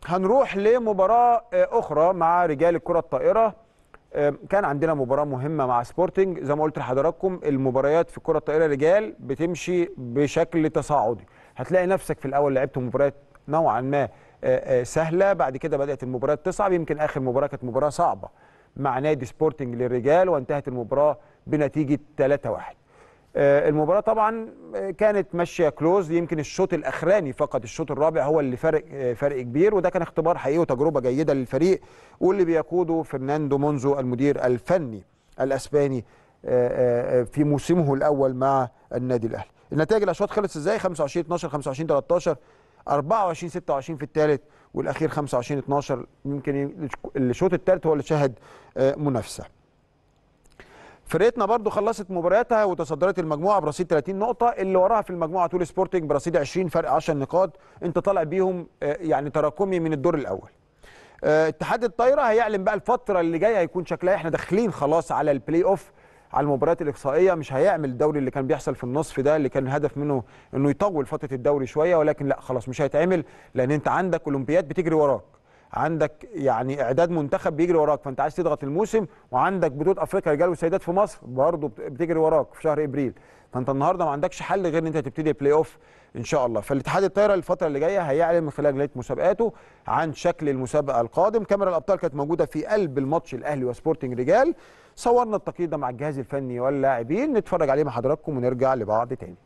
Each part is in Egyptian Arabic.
هنروح لمباراه آه، اخرى مع رجال الكره الطائره آه، كان عندنا مباراه مهمه مع سبورتنج زي ما قلت لحضراتكم المباريات في الكره الطائره رجال بتمشي بشكل تصاعدي هتلاقي نفسك في الاول لعبت مباريات نوعا ما آه، آه، سهله بعد كده بدات المباريات تصعب يمكن اخر مباراه كانت مباراه صعبه مع نادي سبورتنج للرجال وانتهت المباراه بنتيجه 3-1 آه، المباراه طبعا آه، كانت ماشيه كلوز يمكن الشوط الاخراني فقط الشوط الرابع هو اللي فرق آه، فرق كبير وده كان اختبار حقيقي وتجربه جيده للفريق واللي بيقوده فرناندو مونزو المدير الفني الاسباني آه، آه، في موسمه الاول مع النادي الاهلي النتائج الاشواط خلص ازاي 25 12 25 13 24 26 في الثالث والاخير 25 12 يمكن الشوط الثالث هو اللي شهد آه، منافسه فرقتنا برضو خلصت مبارياتها وتصدرت المجموعه برصيد 30 نقطه اللي وراها في المجموعه تونس سبورتنج برصيد 20 فرق 10 نقاط انت طالع بيهم آه، يعني تراكمي من الدور الاول آه، اتحاد الطايره هيعلن بقى الفتره اللي جايه هيكون شكلها احنا داخلين خلاص على البلاي اوف على المباريات الاقصائيه مش هيعمل الدوري اللي كان بيحصل في النصف ده اللي كان الهدف منه انه يطول فتره الدوري شويه ولكن لا خلاص مش هيتعمل لان انت عندك اولمبياد بتجري وراك عندك يعني اعداد منتخب بيجري وراك فانت عايز تضغط الموسم وعندك بطوله افريقيا رجال وسيدات في مصر برضه بت- بتجري وراك في شهر ابريل فانت النهارده ما عندكش حل غير ان انت تبتدي بلاي اوف ان شاء الله فالاتحاد الطايره الفتره اللي جايه هيعلن من خلال لجنه مسابقاته عن شكل المسابقه القادم كاميرا الابطال كانت موجوده في قلب الماتش الاهلي وسبورتنج رجال صورنا التقييد ده مع الجهاز الفني واللاعبين نتفرج عليه مع حضراتكم ونرجع لبعض تاني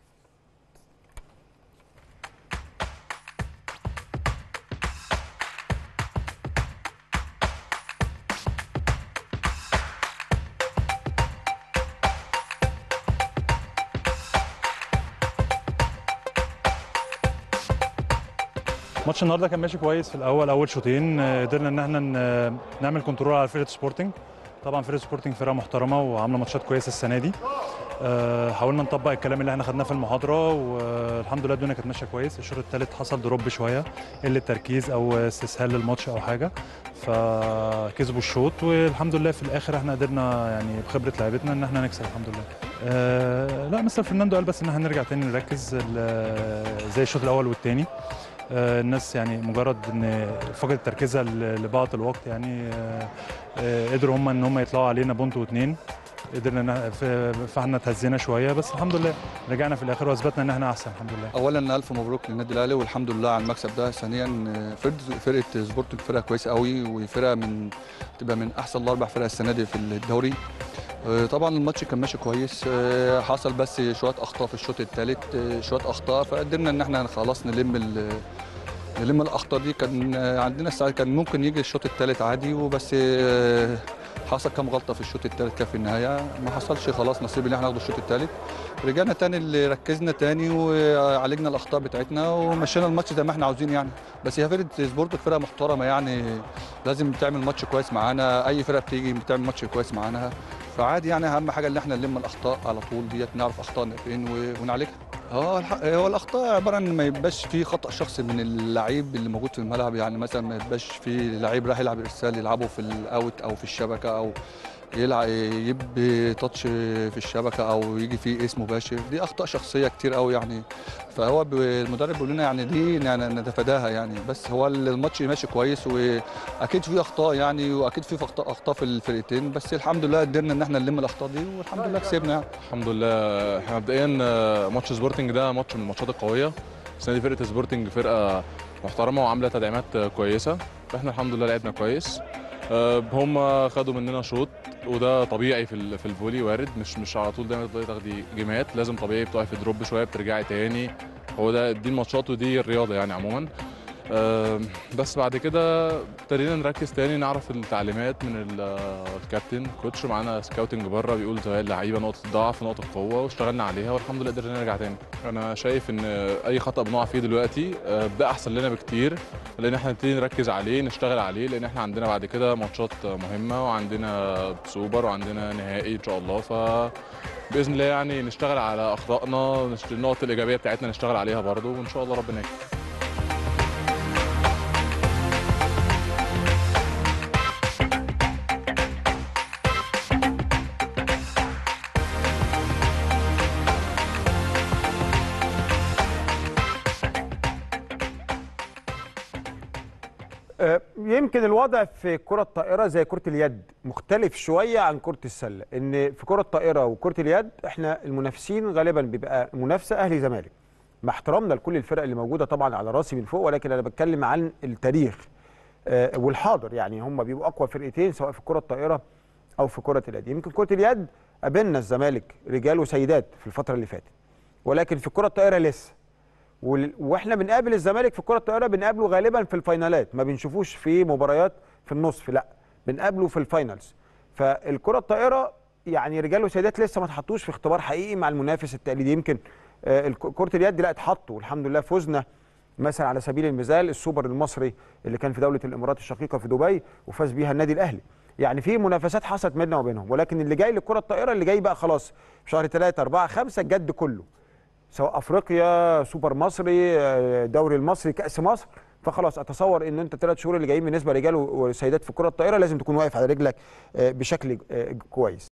ماتش النهارده كان ماشي كويس في الاول اول شوطين آه، قدرنا ان احنا ن- نعمل كنترول على فرقه سبورتنج طبعا فرقه سبورتنج فرقه محترمه وعامله ماتشات كويسه السنه دي آه، حاولنا نطبق الكلام اللي احنا خدناه في المحاضره والحمد لله الدنيا كانت ماشيه كويس الشوط الثالث حصل دروب شويه قله تركيز او استسهال للماتش او حاجه فكسبوا الشوط والحمد لله في الاخر احنا قدرنا يعني بخبره لعيبتنا ان احنا نكسب الحمد لله آه، لا مستر فرناندو قال بس ان احنا نرجع تاني نركز ال- زي الشوط الاول والثاني آه، الناس يعني مجرد ان فقدت تركيزها ل- لبعض الوقت يعني آه، آه، قدروا هم ان هم يطلعوا علينا بونت واثنين قدرنا إن- ف- فاحنا اتهزينا شويه بس الحمد لله رجعنا في الاخر واثبتنا ان احنا احسن الحمد لله اولا الف مبروك للنادي الاهلي والحمد لله على المكسب ده ثانيا فرقه فرقه سبورتنج فرقه كويسه قوي وفرقه من تبقى من احسن الاربع فرق السنه دي في الدوري آه، طبعا الماتش كان ماشي كويس آه، حصل بس شويه اخطاء في الشوط الثالث شويه اخطاء فقدرنا ان احنا خلاص نلم ال- نلم الاخطاء دي كان آه، عندنا الساعه كان ممكن يجي الشوط الثالث عادي وبس آه، حصل كام غلطه في الشوط الثالث كان في النهايه ما حصلش خلاص نصيب ان احنا ناخد الشوط الثالث رجعنا تاني اللي ركزنا تاني وعالجنا الاخطاء بتاعتنا ومشينا الماتش زي ما احنا عاوزين يعني بس هي فرقه سبورت فرقه محترمه يعني لازم تعمل ماتش كويس معانا اي فرقه بتيجي بتعمل ماتش كويس معانا فعادي يعني اهم حاجه ان احنا نلم الاخطاء على طول ديت نعرف اخطائنا فين و- ونعالجها اه الح- هو الاخطاء عباره ان ما يبقاش في خطا شخصي من اللعيب اللي موجود في الملعب يعني مثلا ما يبقاش في لعيب راح يلعب ارسال يلعبه في الاوت او في الشبكه او يلعب يبي تاتش في الشبكه او يجي فيه اسم مباشر دي اخطاء شخصيه كتير قوي يعني فهو ب- المدرب بيقول لنا يعني دي يعني نتفاداها يعني بس هو الماتش ماشي كويس واكيد في اخطاء يعني واكيد في اخطاء اخطاء في الفرقتين بس الحمد لله قدرنا ان احنا نلم الاخطاء دي والحمد لله كسبنا يعني. الحمد لله احنا مبدئيا آه، ماتش سبورتنج ده ماتش من الماتشات القويه السنه دي فرقه سبورتنج فرقه محترمه وعامله تدعيمات آه، كويسه فاحنا الحمد لله لعبنا كويس آه، هم خدوا مننا شوط وده طبيعي في ال- في الفولي وارد مش مش على طول دايما تقدري تاخدي جيمات لازم طبيعي بتقعي في دروب شويه بترجعي تاني هو ده دي الماتشات ودي الرياضه يعني عموما آم، بس بعد كده ابتدينا نركز تاني نعرف التعليمات من ال- الكابتن كوتش معانا سكاوتنج بره بيقول زي اللعيبه نقطه ضعف نقطه قوه واشتغلنا عليها والحمد لله قدرنا نرجع تاني انا شايف ان اي خطا بنقع فيه دلوقتي آه، ده احسن لنا بكتير لان احنا نبتدي نركز عليه نشتغل عليه لان احنا عندنا بعد كده ماتشات مهمه وعندنا سوبر وعندنا نهائي ان شاء الله ف باذن الله يعني نشتغل على اخطائنا نشت- النقط الايجابيه بتاعتنا نشتغل عليها برضو وان شاء الله ربنا يكرم آه، يمكن الوضع في كرة الطائرة زي كرة اليد مختلف شوية عن كرة السلة ان في كرة الطائرة وكرة اليد احنا المنافسين غالبا بيبقى منافسة اهلي زمالك مع احترامنا لكل الفرق اللي موجودة طبعا على راسي من فوق ولكن انا بتكلم عن التاريخ آه، والحاضر يعني هم بيبقوا اقوى فرقتين سواء في كرة الطائرة او في كرة اليد يمكن كرة اليد قابلنا الزمالك رجال وسيدات في الفترة اللي فاتت ولكن في كرة الطائرة لسه وال- واحنا بنقابل الزمالك في كره الطائره بنقابله غالبا في الفاينالات ما بنشوفوش في مباريات في النصف لا بنقابله في الفاينلز فالكره الطائره يعني رجال وسيدات لسه ما اتحطوش في اختبار حقيقي مع المنافس التقليدي يمكن آه، الك- كره اليد لا اتحطوا والحمد لله فزنا مثلا على سبيل المثال السوبر المصري اللي كان في دوله الامارات الشقيقه في دبي وفاز بيها النادي الاهلي يعني في منافسات حصلت بيننا وبينهم ولكن اللي جاي للكره الطائره اللي جاي بقى خلاص في شهر 3 4 5 الجد كله سواء افريقيا سوبر مصري آه، دوري المصري كاس مصر فخلاص اتصور ان انت الثلاث شهور اللي جايين بالنسبه لرجال وسيدات في كره الطائره لازم تكون واقف على رجلك آه، بشكل آه، كويس